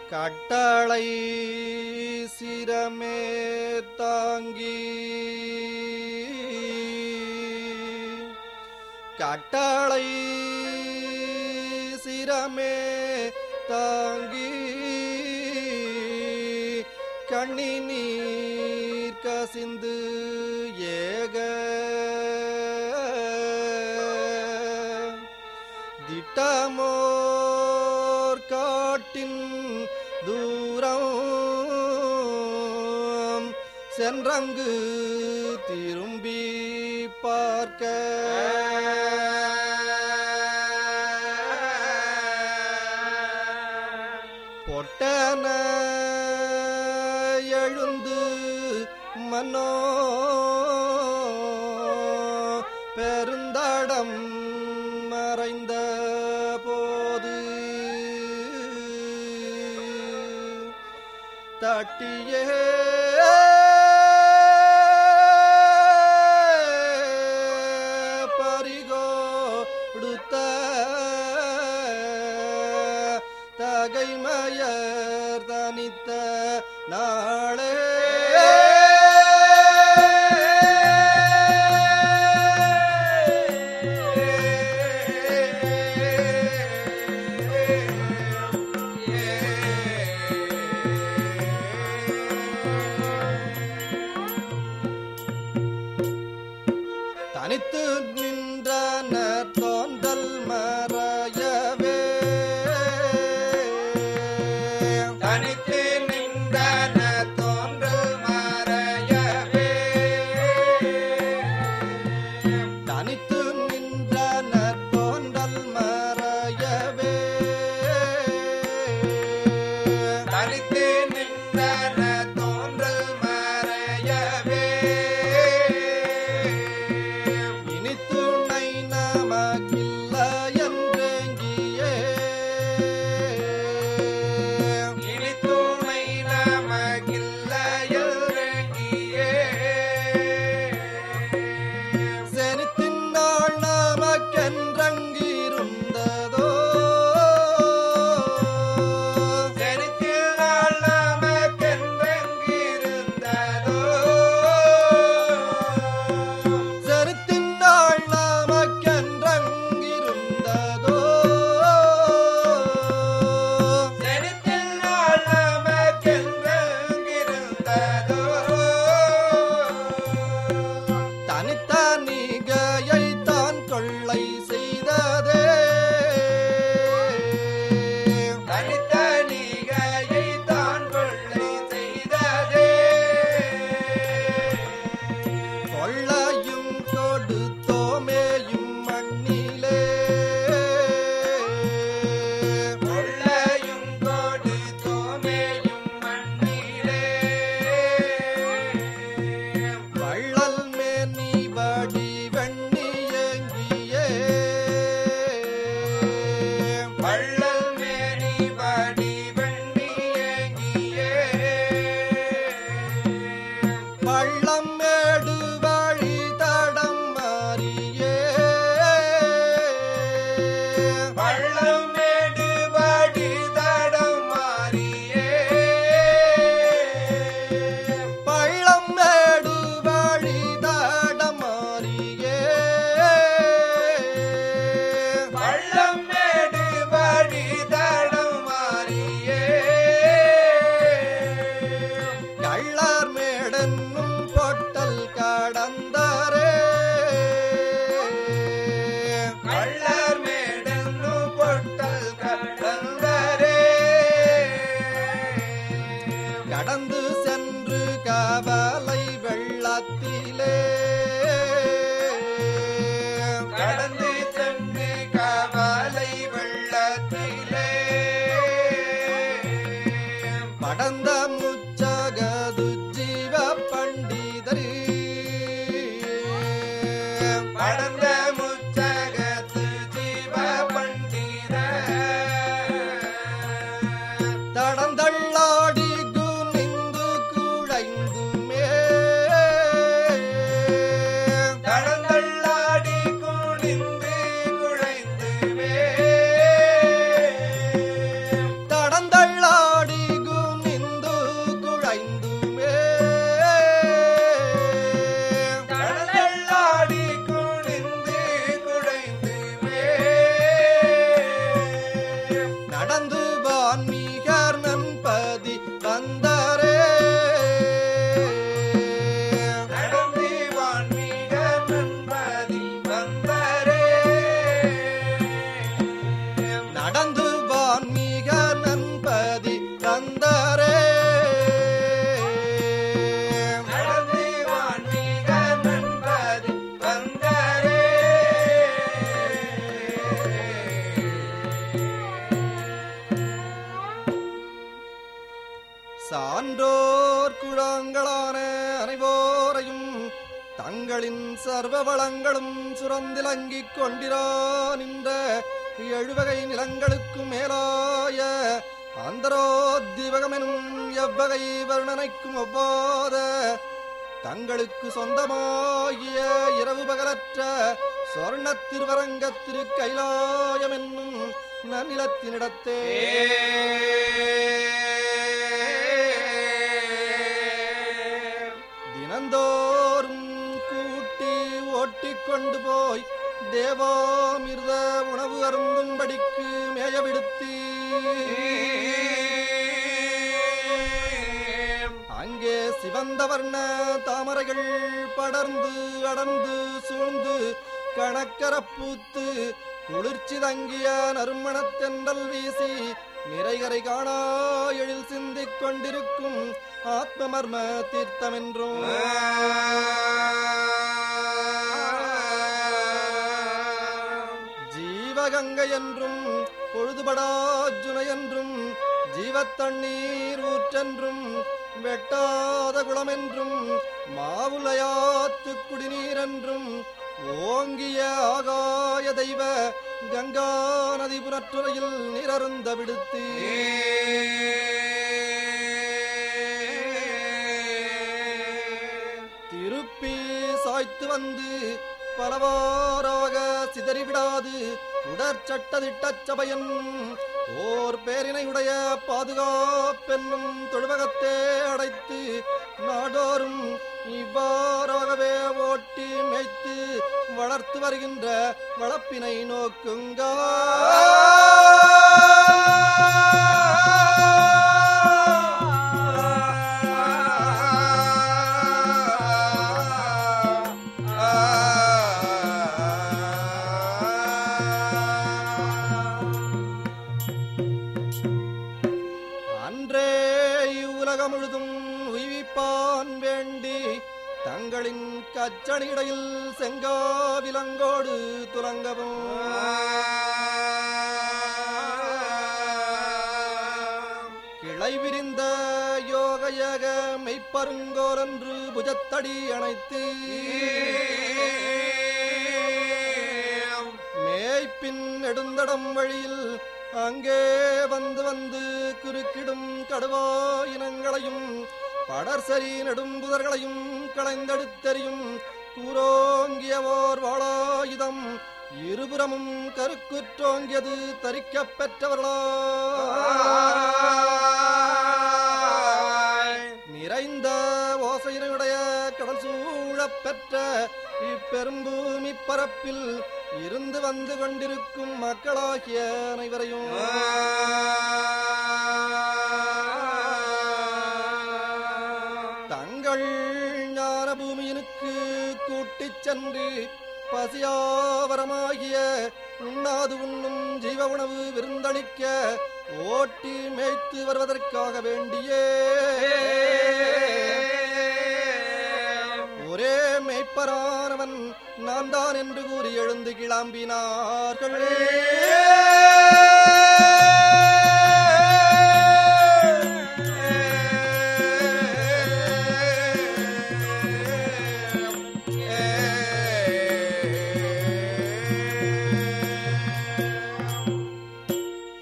கட்டளை சிரமே தாங்கி கட்டளை சிரமே தாங்கி கண்ணி நீர் கசிந்து ஏக திட்டமோர் காட்டின் தூரம் சென்றங்கு திரும்பி பார்க்க பொட்டன எழுந்து மனோ பெருந்தடம் மறைந்த போது தட்டியே பறிகோடுத்த தகைமயர் தனித்த நாளே தனித்து நின்றன தோன்றல் மறையவே தனித்து நின்றன தோன்றல் மறையவே தனித்து நின்றன தோன்றல் மறையவே தனித்து நின்றன தோன்றல் மறையவே இனி துணை நமக்கில்ல என்றேங்கியே இனி துணை நமக்கில்ல இறங்கியே செனித்தின்னாள் நமக்கென்றங்கிருந்ததோ சரித்தில் நாள் நமக்கென்றங்கிருந்ததோ செருத்தின்னாள் நமக்கென்றங்கிருந்ததோ சரித்தில் நாள் நமக்கென்றங்கிருந்ததோ தனித்தனிகையை தான் கொள்ளை செய்ததே தனித்தனிகையை தான் கொள்ளை செய்ததே கொள்ளையும் கொடுத்தோமேயும் மண்ணிலே கொள்ளையும் கொடுத்தோமேயும் மண்ணிலே வள்ளல் மேனி வடி வெண்ணியங்கியே வள்ளல் மேனி வாடி வெண்ணியங்கியே பள்ளம் மேடு வழி தடம் மாறியே வள்ளல் மேடு வாடி தடம் மாறியே பள்ளம் மேடு வழி தடம் மாறியே வள்ளம் மேடு வாடி தடம் மாறியே கள்ளார் மேடன்னும் பொட்டல் கடந்தாரே வள்ளர் மேடன்னு பொட்டல் கடந்தரே கடந்து சென்று கவலை வெள்ளத்திலே கடந்து சென்று கவலை வெள்ளத்திலே படந்த முச்சகது ஜீவ பண்டிதரி படந்த முச்சகத்து ஜீவ பண்டித தடந்தள்ளாடி குனிந்து குழைந்துமே தடந்தள்ளாடி குனிந்து குழைந்துவே தடந்தள்ளாடி வான்மீகர் நன்பதி தந்தரே நடந்து வான்மீக நண்பதி வந்தரே நடந்து வான்மீக நன்பதி தந்தரே நடந்து வான்மீக நண்பதி வந்தரே சான்றோர் குழாங்களான அனைவோரையும் தங்களின் சர்வ வளங்களும் சுரந்திலங்கிக் கொண்டிரா நின்ற எழுவகை நிலங்களுக்கும் மேலாய அந்தரோத்திவகமெனும் எவ்வகை வருணனைக்கும் ஒவ்வாத தங்களுக்கு சொந்தமாகிய இரவு பகலற்ற சொர்ணத் திருவரங்க திரு கைலாயம் என்னும் நன்னிலத்தினிடத்தே தினந்தோறும் கூட்டி ஓட்டிக் கொண்டு போய் தேவாமிர்த உணவு அருந்தும்படிக்கு மேயவிடுத்தி அங்கே சிவந்த வர்ண தாமரைகள் படர்ந்து அடர்ந்து சூழ்ந்து கணக்கர பூத்து குளிர்ச்சி தங்கிய நறுமணத்தென்றல் வீசி நிறைகரை காணா எழில் சிந்திக் கொண்டிருக்கும் ஆத்மமர்ம தீர்த்தமென்றும் ஜீவகங்கை என்றும் பொழுதுபடாஜுனை என்றும் ஜீவத்தண்ணீர் ஊற்றென்றும் வெட்டாத குளமென்றும் மாவுலையாத்து குடிநீர் என்றும் ஓங்கிய ஆகாய தெய்வ கங்கா நதி புனற்றுறையில் நீரருந்த விடுத்தி திருப்பி சாய்த்து வந்து பலவாறாக சிதறிவிடாது உடற்சட்டதிட்டச் சபையன் ஓர் பேரினையுடைய பாதுகாப்பென்னும் தொழுவகத்தே அடைத்து நாடோறும் இவ்வாறாகவே ஓட்டி மேய்த்து வளர்த்து வருகின்ற வளப்பினை நோக்குங்க அன்றே இவ்வுலகம் முழுதும் உய்விப்பான் வேண்டி தங்களின் கச்சணிடையில் செங்காவிலங்கோடு துலங்கவும் கிளை விரிந்த யோகயக மெய்ப்பருங்கோலன்று புஜத்தடி அணைத்து மேய்ப்பின் நெடுந்தடம் வழியில் அங்கே வந்து வந்து குறுக்கிடும் கடுவா இனங்களையும் படர்சரி நெடும்புதர்களையும் களைந்தெடுத்தெறியும் கூரோங்கிய ஓர் வாளாயுதம் இருபுறமும் கருக்குற்றோங்கியது தரிக்கப் பெற்றவர்களா நிறைந்த ஓசையினுடைய கடல் சூழப் பெற்ற இப்பெரும்பூமி பரப்பில் இருந்து வந்து கொண்டிருக்கும் மக்களாகிய அனைவரையும் தங்கள் ஞான பூமியினுக்கு கூட்டிச் சென்று பசியாவரமாகிய உண்ணாது உண்ணும் ஜீவ உணவு விருந்தளிக்க ஓட்டி மேய்த்து வருவதற்காக வேண்டியே ஒரே மேய்ப்பரானவன் நான் தான் என்று கூறி எழுந்து கிளம்பினார்கள்